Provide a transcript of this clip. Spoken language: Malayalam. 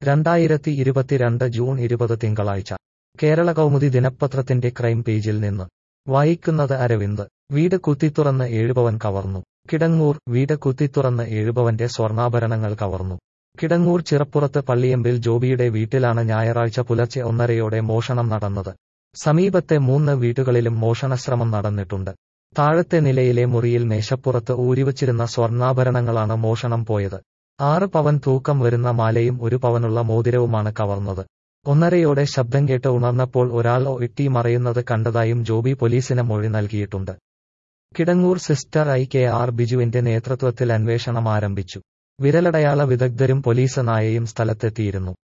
രണ്ടായിരത്തി ഇരുപത്തിരണ്ട് ജൂൺ ഇരുപത് തിങ്കളാഴ്ച കേരള കൗമുദി ദിനപത്രത്തിന്റെ ക്രൈം പേജിൽ നിന്ന് വായിക്കുന്നത് അരവിന്ദ് വീട് കുത്തിത്തുറന്ന് ഏഴുപവൻ കവർന്നു കിടങ്ങൂർ വീട് കുത്തിത്തുറന്ന് ഏഴുപവന്റെ സ്വർണ്ണാഭരണങ്ങൾ കവർന്നു കിടങ്ങൂർ ചിറപ്പുറത്ത് പള്ളിയമ്പിൽ ജോബിയുടെ വീട്ടിലാണ് ഞായറാഴ്ച പുലർച്ചെ ഒന്നരയോടെ മോഷണം നടന്നത് സമീപത്തെ മൂന്ന് വീടുകളിലും മോഷണശ്രമം നടന്നിട്ടുണ്ട് താഴത്തെ നിലയിലെ മുറിയിൽ മേശപ്പുറത്ത് ഊരിവച്ചിരുന്ന സ്വർണ്ണാഭരണങ്ങളാണ് മോഷണം പോയത് ആറ് പവൻ തൂക്കം വരുന്ന മാലയും ഒരു പവനുള്ള മോതിരവുമാണ് കവർന്നത് ഒന്നരയോടെ ശബ്ദം കേട്ട് ഉണർന്നപ്പോൾ ഒരാൾ ഇട്ടി മറയുന്നത് കണ്ടതായും ജോബി പോലീസിന് മൊഴി നൽകിയിട്ടുണ്ട് Kidangoor sister I K R ബിജുവിന്റെ നേതൃത്വത്തിൽ അന്വേഷണം ആരംഭിച്ചു വിരലടയാള വിദഗ്ധരും പോലീസ് നായയും സ്ഥലത്തെത്തിയിരുന്നു